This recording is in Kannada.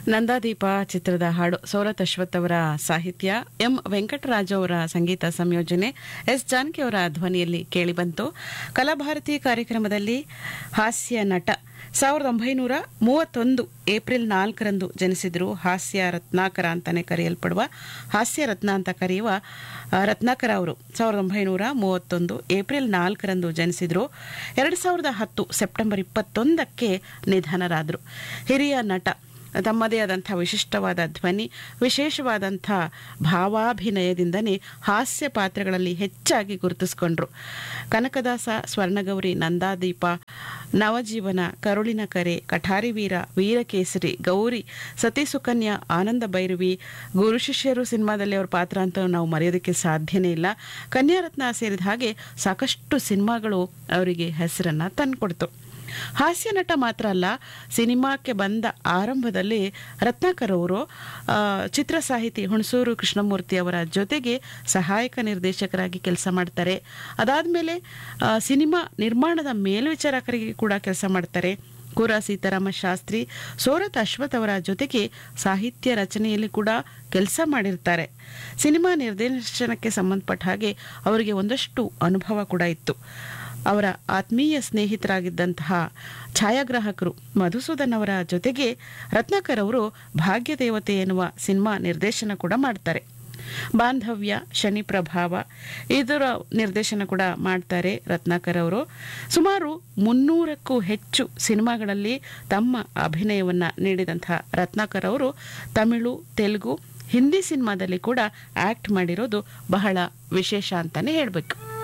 ನಂದಾದೀಪ ಚಿತ್ರದ ಹಾಡು ಸೌರತ್ ಅಶ್ವಥ್ ಅವರ ಸಾಹಿತ್ಯ ಎಂ ವೆಂಕಟರಾಜು ಅವರ ಸಂಗೀತ ಸಂಯೋಜನೆ ಎಸ್ ಜಾನಕಿ ಅವರ ಧ್ವನಿಯಲ್ಲಿ ಕೇಳಿಬಂತು ಕಲಾಭಾರತಿ ಕಾರ್ಯಕ್ರಮದಲ್ಲಿ ಹಾಸ್ಯ ನಟ ಸಾವಿರದ ಒಂಬೈನೂರ ಮೂವತ್ತೊಂದು ಏಪ್ರಿಲ್ ನಾಲ್ಕರಂದು ಜನಿಸಿದ್ರು ಹಾಸ್ಯ ರತ್ನಾಕರ ಅಂತಾನೆ ಕರೆಯಲ್ಪಡುವ ಹಾಸ್ಯ ರತ್ನ ಅಂತ ಕರೆಯುವ ಆ, ರತ್ನಾಕರ ಅವರು ಸಾವಿರದ ಒಂಬೈನೂರ ಮೂವತ್ತೊಂದು ಏಪ್ರಿಲ್ ನಾಲ್ಕರಂದು ಜನಿಸಿದ್ರು ಎರಡು ಸಾವಿರದ ಹತ್ತು ಸೆಪ್ಟೆಂಬರ್ ಇಪ್ಪತ್ತೊಂದಕ್ಕೆ ನಿಧನರಾದರು ಹಿರಿಯ ನಟ ತಮ್ಮದೇ ಆದಂಥ ವಿಶಿಷ್ಟವಾದ ಧ್ವನಿ ವಿಶೇಷವಾದಂಥ ಭಾವಾಭಿನಯದಿಂದನೇ ಹಾಸ್ಯ ಪಾತ್ರಗಳಲ್ಲಿ ಹೆಚ್ಚಾಗಿ ಗುರುತಿಸಿಕೊಂಡ್ರು ಕನಕದಾಸ ಸ್ವರ್ಣಗೌರಿ ನಂದಾದೀಪ ನವಜೀವನ ಕರುಳಿನ ಕರೆ ಕಠಾರಿ ವೀರ ವೀರಕೇಸರಿ ಗೌರಿ ಸತಿ ಸುಕನ್ಯಾ ಆನಂದ ಭೈರವಿ ಗುರು ಶಿಷ್ಯರು ಸಿನಿಮಾದಲ್ಲಿ ಅವ್ರ ಪಾತ್ರ ಅಂತ ನಾವು ಮರೆಯೋದಕ್ಕೆ ಸಾಧ್ಯನೇ ಇಲ್ಲ ಕನ್ಯಾರತ್ನ ಸೇರಿದ ಹಾಗೆ ಸಾಕಷ್ಟು ಸಿನಿಮಾಗಳು ಅವರಿಗೆ ಹೆಸರನ್ನ ತಂದುಕೊಡ್ತು ಹಾಸ್ಯ ನಟ ಮಾತ್ರ ಅಲ್ಲ ಸಿನಿಮಾಕ್ಕೆ ಬಂದ ಆರಂಭದಲ್ಲಿ ರತ್ನಾಕರ್ ಅವರು ಆ, ಚಿತ್ರ ಸಾಹಿತಿ ಹುಣಸೂರು ಕೃಷ್ಣಮೂರ್ತಿ ಅವರ ಜೊತೆಗೆ ಸಹಾಯಕ ನಿರ್ದೇಶಕರಾಗಿ ಕೆಲಸ ಮಾಡ್ತಾರೆ ಅದಾದಮೇಲೆ ಸಿನಿಮಾ ನಿರ್ಮಾಣದ ಮೇಲ್ವಿಚಾರಕರಿಗೆ ಕೂಡ ಕೆಲಸ ಮಾಡ್ತಾರೆ ಕುರ ಸೀತಾರಾಮ ಶಾಸ್ತ್ರಿ ಸೋರತ್ ಅಶ್ವಥ್ ಅವರ ಜೊತೆಗೆ ಸಾಹಿತ್ಯ ರಚನೆಯಲ್ಲಿ ಕೂಡ ಕೆಲಸ ಮಾಡಿರ್ತಾರೆ ಸಿನಿಮಾ ನಿರ್ದೇಶನಕ್ಕೆ ಸಂಬಂಧಪಟ್ಟ ಹಾಗೆ ಅವರಿಗೆ ಒಂದಷ್ಟು ಅನುಭವ ಕೂಡ ಇತ್ತು ಅವರ ಆತ್ಮೀಯ ಸ್ನೇಹಿತರಾಗಿದ್ದಂತಹ ಛಾಯಾಗ್ರಾಹಕರು ಮಧುಸೂದನ್ ಅವರ ಜೊತೆಗೆ ರತ್ನಾಕರ್ ಅವರು ಭಾಗ್ಯ ದೇವತೆ ಎನ್ನುವ ಸಿನಿಮಾ ನಿರ್ದೇಶನ ಕೂಡ ಮಾಡ್ತಾರೆ ಬಾಂಧವ್ಯ ಶನಿ ಪ್ರಭಾವ ಇದರ ನಿರ್ದೇಶನ ಕೂಡ ಮಾಡ್ತಾರೆ ರತ್ನಾಕರ್ ಅವರು ಸುಮಾರು ಮುನ್ನೂರಕ್ಕೂ ಹೆಚ್ಚು ಸಿನಿಮಾಗಳಲ್ಲಿ ತಮ್ಮ ಅಭಿನಯವನ್ನ ನೀಡಿದಂತಹ ರತ್ನಾಕರ್ ಅವರು ತಮಿಳು ತೆಲುಗು ಹಿಂದಿ ಸಿನಿಮಾದಲ್ಲಿ ಕೂಡ ಆಕ್ಟ್ ಮಾಡಿರೋದು ಬಹಳ ವಿಶೇಷ ಅಂತಾನೆ ಹೇಳಬೇಕು